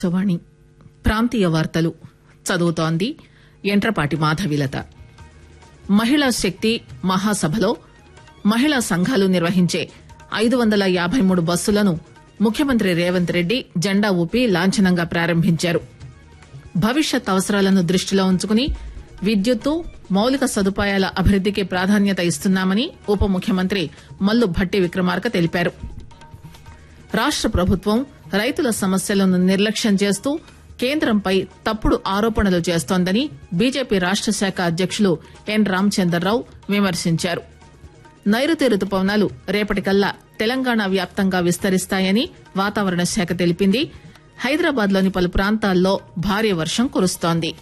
ఆకాశవాణి ప్రాంతీయ వార్తలు చదువుతోంది ఎంట్రపాటి మాధవిలత మహిళా శక్తి మహాసభలో మహిళా సంఘాలు నిర్వహించే ఐదు వందల యాబై మూడు బస్సులను ముఖ్యమంత్రి రేవంత్ రెడ్డి జెండా ఊపి లాంఛనంగా ప్రారంభించారు భవిష్యత్ అవసరాలను దృష్టిలో ఉంచుకుని విద్యుత్తు మౌలిక సదుపాయాల అభివృద్దికి ప్రాధాన్యత ఇస్తున్నామని ఉప ముఖ్యమంత్రి మల్లు భట్టి విక్రమార్క తెలిపారు రాష్ట ప్రభుత్వం రైతుల సమస్యలను నిర్లక్ష్యం చేస్తూ కేంద్రంపై తప్పుడు ఆరోపణలు చేస్తోందని బీజేపీ రాష్ట శాఖ అధ్యకులు ఎన్ రామచందర్రావు విమర్శించారు నైరుతి రుతుపవనాలు రేపటికల్లా తెలంగాణ వ్యాప్తంగా విస్తరిస్తాయని వాతావరణ శాఖ తెలిపింది హైదరాబాద్ లోని పలు ప్రాంతాల్లో భారీ వర్షం కురుస్తోంది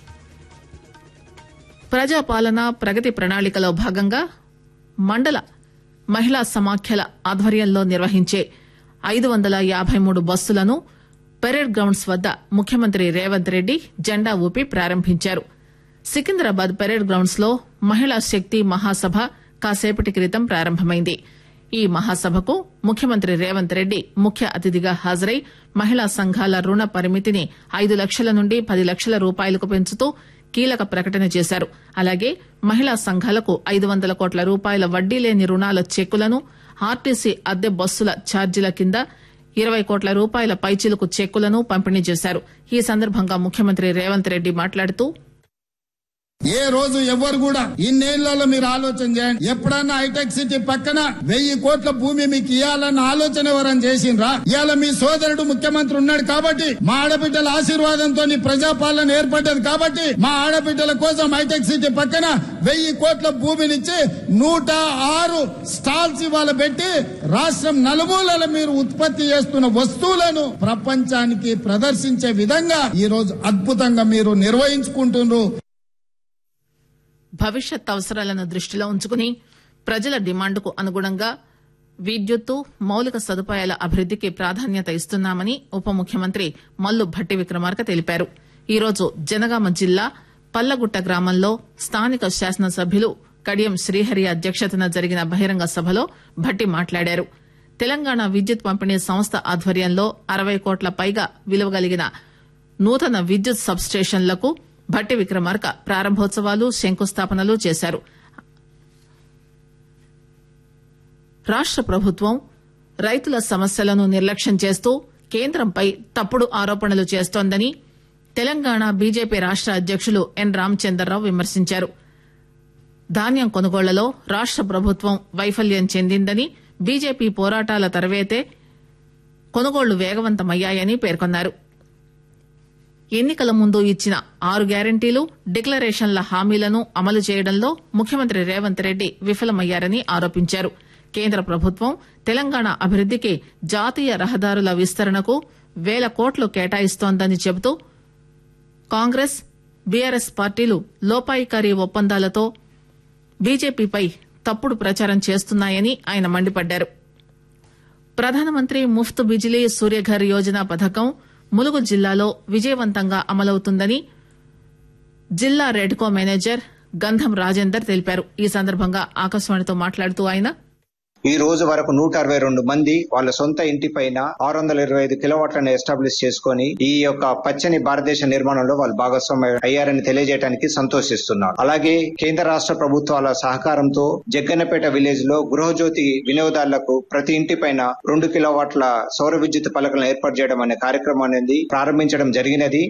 ప్రజాపాలన ప్రగతి ప్రణాళికలో భాగంగా మండల మహిళా సమాఖ్యల ఆధ్వర్యంలో నిర్వహించే ఐదు వందల యాబై మూడు బస్సులను పెరేడ్ గ్రౌండ్స్ వద్ద ముఖ్యమంత్రి రేవంత్ రెడ్డి జెండా ఊపి ప్రారంభించారు సికింద్రాబాద్ పెరేడ్ గ్రౌండ్స్ లో మహిళా శక్తి మహాసభ కాసేపటి క్రితం ప్రారంభమైంది ఈ మహాసభకు ముఖ్యమంత్రి రేవంత్ రెడ్డి ముఖ్య అతిథిగా హాజరై మహిళా సంఘాల రుణ పరిమితిని ఐదు లక్షల నుండి పది లక్షల రూపాయలకు పెంచుతూ కీలక ప్రకటన చేశారు అలాగే మహిళా సంఘాలకు ఐదు వందల కోట్ల రూపాయల వడ్డీ లేని రుణాల చెక్కులను ఆర్టీసీ అద్దె బస్సుల ఛార్జీల కింద ఇరవై కోట్ల రూపాయల పైచిలుకు చెక్కులను పంపిణీ చేశారు ఈ సందర్భంగా ముఖ్యమంత్రి రేవంత్ రెడ్డి మాట్లాడుతూ ఏ రోజు ఎవరు కూడా ఇన్నేళ్లలో మీరు ఆలోచన చేయండి ఎప్పుడన్నా హైటెక్ సిటీ పక్కన వెయ్యి కోట్ల భూమి మీకు ఇవ్వాలన్న ఆలోచన ఎవరైనా చేసిండ్రా ఇవాళ మీ సోదరుడు ముఖ్యమంత్రి ఉన్నాడు కాబట్టి మా ఆడబిడ్డల ఆశీర్వాదంతో ప్రజాపాలన ఏర్పడ్డది కాబట్టి మా ఆడబిడ్డల కోసం హైటెక్ సిటీ పక్కన వెయ్యి కోట్ల భూమినిచ్చి నూట ఆరు స్టాల్స్ ఇవాళ పెట్టి రాష్ట్రం నలుమూలల మీరు ఉత్పత్తి చేస్తున్న వస్తువులను ప్రపంచానికి ప్రదర్శించే విధంగా ఈ రోజు అద్భుతంగా మీరు నిర్వహించుకుంటున్నారు భవిష్యత్ అవసరాలను దృష్టిలో ఉంచుకుని ప్రజల డిమాండ్కు అనుగుణంగా విద్యుత్తు మౌలిక సదుపాయాల అభివృద్దికి ప్రాధాన్యత ఇస్తున్నామని ఉప ముఖ్యమంత్రి మల్లు భట్టి విక్రమార్క తెలిపారు ఈరోజు జనగామ జిల్లా పల్లగుట్ట గ్రామంలో స్థానిక శాసనసభ్యులు కడియం శ్రీహరి అధ్యక్షతన జరిగిన బహిరంగ సభలో భట్టి మాట్లాడారు తెలంగాణ విద్యుత్ పంపిణీ సంస్థ ఆధ్వర్యంలో అరవై కోట్ల పైగా విలువ కలిగిన నూతన విద్యుత్ సబ్ స్టేషన్లకు భట్టి విక్రమార్క ప్రారంభోత్సవాలు శంకుస్థాపనలు చేశారు రాష్ట ప్రభుత్వం రైతుల సమస్యలను నిర్లక్ష్యం చేస్తూ కేంద్రంపై తప్పుడు ఆరోపణలు చేస్తోందని తెలంగాణ బీజేపీ రాష్ట అధ్యకులు ఎన్ రామచందర్రావు విమర్శించారు ధాన్యం కొనుగోళ్లలో రాష్ట ప్రభుత్వం వైఫల్యం చెందిందని బీజేపీ పోరాటాల తర్వాతే కొనుగోళ్లు వేగవంతమయ్యాయని పేర్కొన్నారు ఎన్నికల ముందు ఇచ్చిన ఆరు గ్యారంటీలు డిక్లరేషన్ల హామీలను అమలు చేయడంలో ముఖ్యమంత్రి రేవంత్ రెడ్డి విఫలమయ్యారని ఆరోపించారు కేంద్ర ప్రభుత్వం తెలంగాణ అభివృద్దికి జాతీయ రహదారుల విస్తరణకు వేల కోట్లు కేటాయిస్తోందని చెబుతూ కాంగ్రెస్ బీఆర్ఎస్ పార్టీలు లోపాయికారీ ఒప్పందాలతో బీజేపీపై తప్పుడు ప్రచారం చేస్తున్నాయని ఆయన మండిపడ్డారు ప్రధానమంత్రి ముఫ్త్ బిజిలీ సూర్యఘర్ యోజన పథకం ములుగు జిల్లాలో విజయవంతంగా అమలవుతుందని జిల్లా రెడ్కో మేనేజర్ గంధం రాజేందర్ తెలిపారు ఈ సందర్భంగా ఆకాశవాణితో మాట్లాడుతూ ఆయన ఈ రోజు వరకు నూట అరవై రెండు మంది వాళ్ళ సొంత ఇంటి పైన ఆరు వందల ఇరవై ఐదు కిలోవాట్లను ఎస్టాబ్లిష్ చేసుకుని ఈ యొక్క పచ్చని భారతదేశ నిర్మాణంలో వాళ్ళు భాగస్వామ్యం అయ్యారని తెలియజేయడానికి సంతోషిస్తున్నారు అలాగే కేంద్ర రాష్ట్ర ప్రభుత్వాల సహకారంతో జగ్గన్నపేట విలేజ్ లో గృహజ్యోతి వినియోగదారులకు ప్రతి ఇంటి పైన రెండు కిలోవాట్ల సౌర విద్యుత్ పలకలను ఏర్పాటు చేయడం అనే కార్యక్రమం అనేది ప్రారంభించడం జరిగినది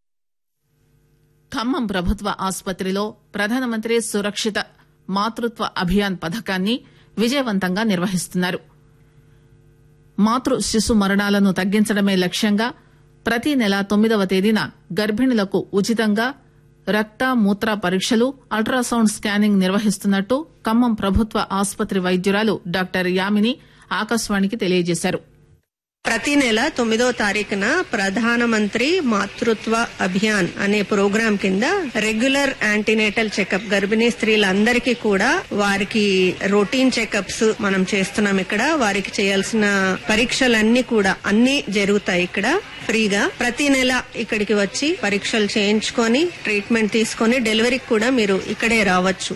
ఖమ్మం ప్రభుత్వ ఆసుపత్రిలో ప్రధానమంత్రి సురక్షిత మాతృత్వ అభియాన్ పథకాన్ని విజయవంతంగా నిర్వహిస్తున్నారు మాతృ శిశు మరణాలను తగ్గించడమే లక్ష్యంగా ప్రతి నెల తొమ్మిదవ తేదీన గర్భిణులకు ఉచితంగా రక్త మూత్ర పరీక్షలు అల్ట్రాసౌండ్ స్కానింగ్ నిర్వహిస్తున్నట్టు ఖమ్మం ప్రభుత్వ ఆసుపత్రి వైద్యురాలు డాక్టర్ యామిని ఆకాశవాణికి తెలియజేశారు ప్రతి నెల తొమ్మిదో తారీఖున ప్రధానమంత్రి మాతృత్వ అభియాన్ అనే ప్రోగ్రాం కింద రెగ్యులర్ యాంటీనేటల్ చెకప్ గర్భిణీ స్త్రీలందరికీ కూడా వారికి రొటీన్ చెకప్స్ మనం చేస్తున్నాం ఇక్కడ వారికి చేయాల్సిన పరీక్షలన్నీ కూడా అన్ని జరుగుతాయి ఇక్కడ ఫ్రీగా ప్రతి నెల ఇక్కడికి వచ్చి పరీక్షలు చేయించుకొని ట్రీట్మెంట్ తీసుకొని డెలివరీకి కూడా మీరు ఇక్కడే రావచ్చు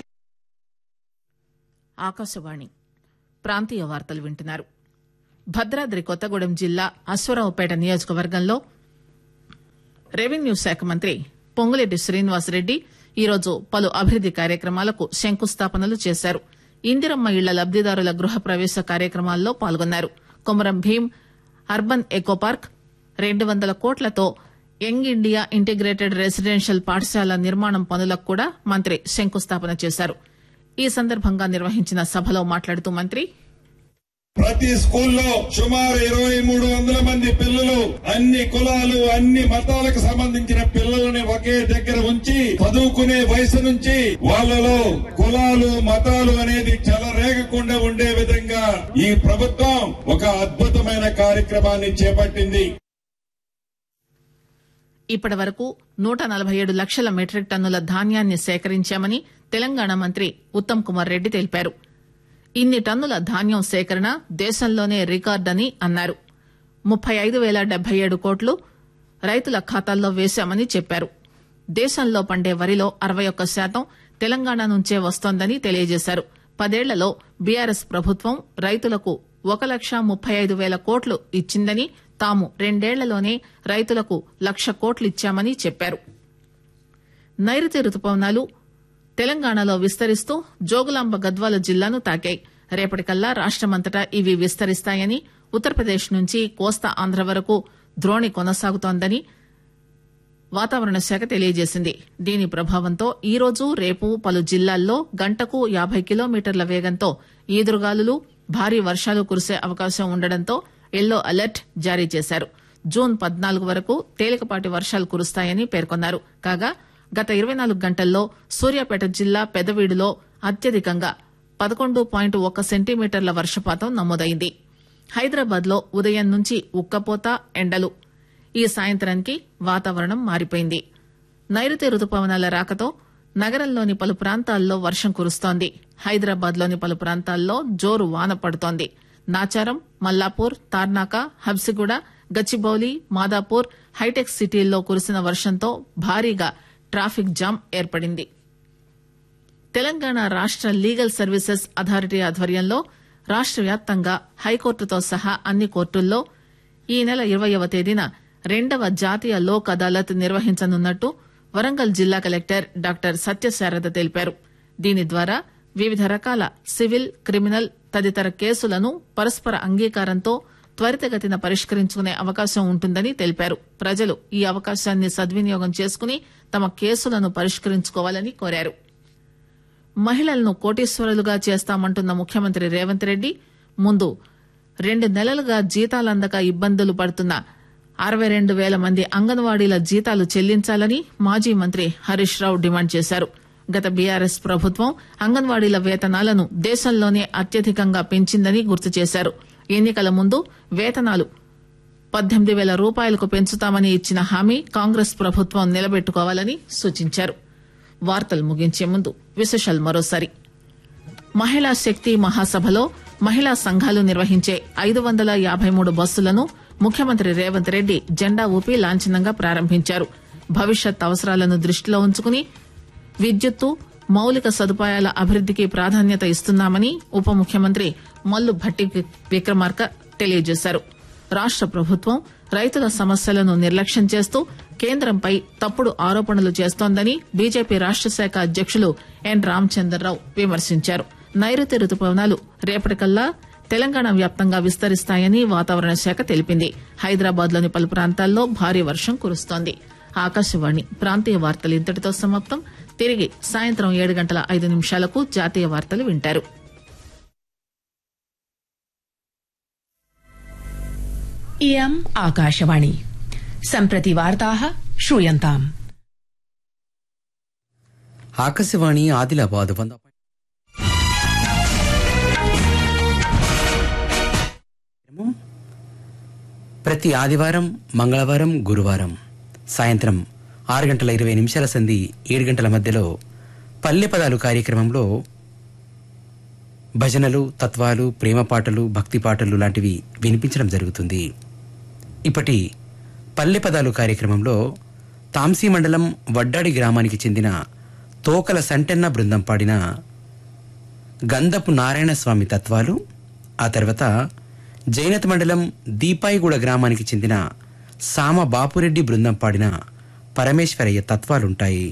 ఆకాశవాణి ప్రాంతీయ వార్తలు వింటున్నారు భద్రాద్రి కొత్తగూడెం జిల్లా అశ్వరావుపేట నియోజకవర్గంలో రెవెన్యూ శాఖ మంత్రి పొంగులేటి శ్రీనివాసరెడ్డి ఈరోజు పలు అభివృద్ది కార్యక్రమాలకు శంకుస్థాపనలు చేశారు ఇందిరమ్మ ఇళ్ల లబ్దిదారుల గృహ ప్రవేశ కార్యక్రమాల్లో పాల్గొన్నారు Komaram Bheem urban eco park రెండు వందల కోట్లతో యంగ్ ఇండియా ఇంటిగ్రేటెడ్ రెసిడెన్షియల్ పాఠశాల నిర్మాణం పనులకు కూడా మంత్రి శంకుస్థాపన చేశారు ఈ సందర్భంగా నిర్వహించిన సభలో మాట్లాడుతూ మంత్రి ప్రతి స్కూల్లో సుమారు ఇరవై మూడు వందల మంది పిల్లలు అన్ని కులాలు అన్ని మతాలకు సంబంధించిన పిల్లలని ఒకే దగ్గర ఉంచి చదువుకునే వయసు నుంచి వాళ్ళలో కులాలు మతాలు అనేది చెలరేగకుండా ఉండే విధంగా ఈ ప్రభుత్వం ఒక అద్భుతమైన కార్యక్రమాన్ని చేపట్టింది ఇప్పటి వరకు నూట నలభై ఏడు లక్షల మెట్రిక్ టన్నుల ధాన్యాన్ని సేకరించామని తెలంగాణ మంత్రి ఉత్తమ్ కుమార్ రెడ్డి తెలిపారు ఇన్ని టన్నుల ధాన్యం సేకరణ దేశంలోనే రికార్డని అన్నారు ముప్పై ఐదు వేల డెబ్బై ఏడు కోట్లు రైతుల ఖాతాల్లో వేశామని చెప్పారు దేశంలో పండే వరిలో అరవై ఒక్క శాతం తెలంగాణ నుంచే వస్తోందని తెలియజేశారు పదేళ్లలో బీఆర్ఎస్ ప్రభుత్వం రైతులకు ఒక లక్ష ముప్పై ఐదు వేల కోట్లు ఇచ్చిందని తాము రెండేళ్లలోనే రైతులకు లక్ష కోట్లు ఇచ్చామని చెప్పారు నైరుతి రుతుపవనాలు తెలంగాణలో విస్తరిస్తూ జోగులాంబ గద్వాల జిల్లాను తాకాయి రేపటికల్లా రాష్టమంతటా ఇవి విస్తరిస్తాయని ఉత్తరప్రదేశ్ నుంచి కోస్తా ఆంధ్ర వరకు ద్రోణి కొనసాగుతోందని వాతావరణ శాఖ తెలియజేసింది దీని ప్రభావంతో ఈ రోజు రేపు పలు జిల్లాల్లో గంటకు యాభై కిలోమీటర్ల వేగంతో ఈదురుగాలులు భారీ వర్షాలు కురిసే అవకాశం ఉండడంతో ఎల్లో అలర్ట్ జారీ చేశారు జూన్ పద్నాలుగు వరకు తేలికపాటి వర్షాలు కురుస్తాయని పేర్కొన్నారు కాగా గత ఇరవై నాలుగు గంటల్లో సూర్యాపేట జిల్లా పెదవీడులో అత్యధికంగా పదకొండు పాయింట్ ఒక్క సెంటీమీటర్ల వర్షపాతం నమోదైంది హైదరాబాద్ లో ఉదయం నుంచి ఉక్కపోత ఎండలు ఈ సాయంత్రానికి వాతావరణం మారిపోయింది నైరుతి రుతుపవనాల రాకతో నగరంలోని పలు ప్రాంతాల్లో వర్షం కురుస్తోంది హైదరాబాద్ లోని పలు ప్రాంతాల్లో జోరు వాన పడుతోంది నాచారం మల్లాపూర్ తార్నాక హబ్సిగూడ గచ్చిబౌలి మాదాపూర్ హైటెక్ సిటీల్లో కురిసిన వర్షంతో భారీగా ట్రాఫిక్ జామ్ ఏర్పడింది తెలంగాణ రాష్ట లీగల్ సర్వీసెస్ అథారిటీ ఆధ్వర్యంలో రాష్ట వ్యాప్తంగా హైకోర్టుతో సహా అన్ని కోర్టుల్లో ఈ నెల ఇరవయవ తేదీన రెండవ జాతీయ లోక్ అదాలత్ నిర్వహించనున్నట్టు వరంగల్ జిల్లా కలెక్టర్ డాక్టర్ సత్యశారద తెలిపారు దీని ద్వారా వివిధ రకాల సివిల్ క్రిమినల్ తదితర కేసులను పరస్పర అంగీకారంతో త్వరితగతిన పరిష్కరించుకునే అవకాశం ఉంటుందని తెలిపారు ప్రజలు ఈ అవకాశాన్ని సద్వినియోగం చేసుకుని తమ కేసులను పరిష్కరించుకోవాలని కోరారు మహిళలను కోటీశ్వరులుగా చేస్తామంటున్న ముఖ్యమంత్రి రేవంత్ రెడ్డి ముందు రెండు నెలలుగా జీతాలందక ఇబ్బందులు పడుతున్న అరవై రెండు వేల మంది అంగన్వాడీల జీతాలు చెల్లించాలని మాజీ మంత్రి హరీష్ రావు డిమాండ్ చేశారు గత బీఆర్ఎస్ ప్రభుత్వం అంగన్వాడీల వేతనాలను దేశంలోనే అత్యధికంగా పెంచిందని గుర్తు చేశారు ఎన్నికల ముందు వేతనాలు పద్దెనిమిది వేల రూపాయలకు పెంచుతామని ఇచ్చిన హామీ కాంగ్రెస్ ప్రభుత్వం నిలబెట్టుకోవాలని సూచించారు వార్తలు ముగించే ముందు విశేషాలు మరోసారి మహిళా శక్తి మహాసభలో మహిళా సంఘాలు నిర్వహించే ఐదు వందల యాభై మూడు బస్సులను ముఖ్యమంత్రి రేవంత్ రెడ్డి జెండా ఊపి లాంఛనంగా ప్రారంభించారు భవిష్యత్ అవసరాలను దృష్టిలో ఉంచుకుని విద్యుత్తు మౌలిక సదుపాయాల అభివృద్దికి ప్రాధాన్యత ఇస్తున్నామని ఉప ముఖ్యమంత్రి మల్లు భట్టి విక్రమార్క తెలియజేశారు రాష్ట ప్రభుత్వం రైతుల సమస్యలను నిర్లక్ష్యం చేస్తూ కేంద్రంపై తప్పుడు ఆరోపణలు చేస్తోందని బీజేపీ రాష్ట శాఖ అధ్యకులు ఎన్ రామచంద్రరావు విమర్శించారు నైరుతి రుతుపవనాలు రేపటికల్లా తెలంగాణ వ్యాప్తంగా విస్తరిస్తాయని వాతావరణ శాఖ తెలిపింది హైదరాబాద్ లోని పలు ప్రాంతాల్లో భారీ వర్షం కురుస్తోంది ఆకాశవాణి ప్రాంతీయ వార్తలు ఇంతటితో సమాప్తం తిరిగి సాయంత్రం ఏడు గంటల ఐదు నిమిషాలకు జాతీయ వార్తలు వింటారు इयम् आकाशवाणी सम्प्रति वार्ताः श्रूयन्ताम् ఆకాశవాణి ఆదిలాబాద్ వంద ప్రతి ఆదివారం మంగళవారం గురువారం సాయంత్రం ఆరు గంటల ఇరవై నిమిషాల సంధి ఏడు గంటల మధ్యలో పల్లె పదాలు కార్యక్రమంలో భజనలు తత్వాలు ప్రేమ పాటలు భక్తి పాటలు లాంటివి వినిపించడం జరుగుతుంది ఇప్పటి పల్లె పదాలు కార్యక్రమంలో తాంసీ మండలం వడ్డాడి గ్రామానికి చెందిన తోకల సంటెన్న బృందం పాడిన గంధపు నారాయణ స్వామి తత్వాలు ఆ తర్వాత జైనత్ మండలం దీపాయిగూడ గ్రామానికి చెందిన సామ బాపురెడ్డి బృందం పాడిన పరమేశ్వరయ్య తత్వాలుంటాయి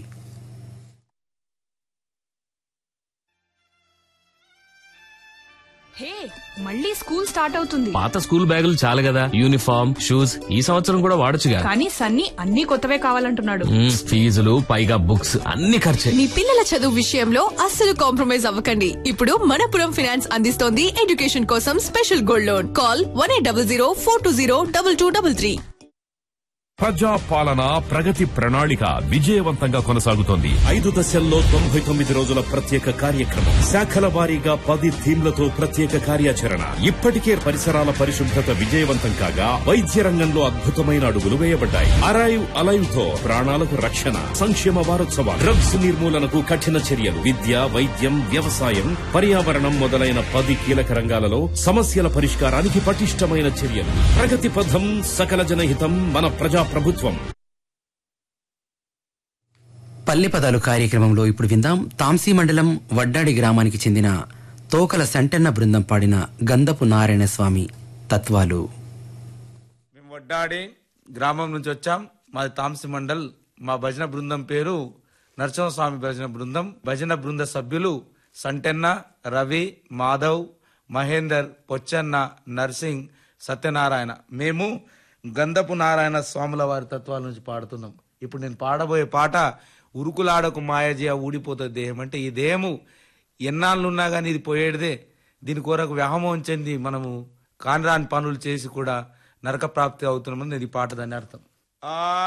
హే మళ్ళీ స్కూల్ స్టార్ట్ అవుతుంది పాత స్కూల్ బ్యాగులు చాలు కదా యూనిఫామ్ షూస్ ఈ సంవత్సరం కూడా వాడొచ్చుగా కానీ సన్నీ అన్ని కొత్తవే కావాలంటున్నాడు మ్మ్, ఫీజులు పైగా బుక్స్ అన్ని ఖర్చే మీ పిల్లల చదువు విషయంలో అస్సలు కాంప్రమైజ్ అవ్వకండి ఇప్పుడు మనపురం ఫైనాన్స్ అందిస్తోంది ఎడ్యుకేషన్ కోసం special gold loan call one eight double zero four two zero double two double three ప్రజా పాలన ప్రగతి ప్రణాళిక విజయవంతంగా కొనసాగుతోంది ఐదు దశల్లో తొంభై తొమ్మిది రోజుల ప్రత్యేక కార్యక్రమం శాఖల వారీగా పది థీమ్లతో ప్రత్యేక కార్యాచరణ ఇప్పటికే పరిసరాల పరిశుభ్రత విజయవంతం కాగా వైద్య రంగంలో అద్భుతమైన అడుగులు వేయబడ్డాయి అరైవ్ అలైవ్ తో ప్రాణాలకు రక్షణ సంక్షేమ వారోత్సవాలు డ్రగ్స్ నిర్మూలనకు కఠిన చర్యలు విద్య వైద్యం వ్యవసాయం పర్యావరణం మొదలైన పది కీలక రంగాలలో సమస్యల పరిష్కారానికి పటిష్టమైన చర్యలు ప్రగతి పథం సకల జనహితం మన ప్రజా ప్రభుత్వం పల్లె పదాలు కార్యక్రమంలో ఇప్పుడు విందాం తాంసీ మండలం వడ్డాడి గ్రామానికి చెందిన తోకల సంటన్న బృందం పాడిన గంధపు నారాయణ స్వామి తత్వాలు మేము వడ్డాడి గ్రామం నుంచి వచ్చాం మాది తాంసి మండల్ మా భజన బృందం పేరు నరసింహస్వామి భజన బృందం భజన బృంద సభ్యులు సంటెన్న రవి మాధవ్ మహేందర్ పొచ్చన్న నర్సింగ్ సత్యనారాయణ మేము గంధపు నారాయణ స్వాముల వారి తత్వాల నుంచి పాడుతున్నాం ఇప్పుడు నేను పాడబోయే పాట ఉరుకులాడకు మాయజీయ ఊడిపోతుంది దేహం అంటే ఈ దేహము ఎన్నాళ్ళున్నా కానీ ఇది పోయేటిదే దీని కొరకు వ్యామోహం చెంది మనము కానరాని పనులు చేసి కూడా నరక ప్రాప్తి అవుతున్నామని ఇది పాట దాని అర్థం ఆ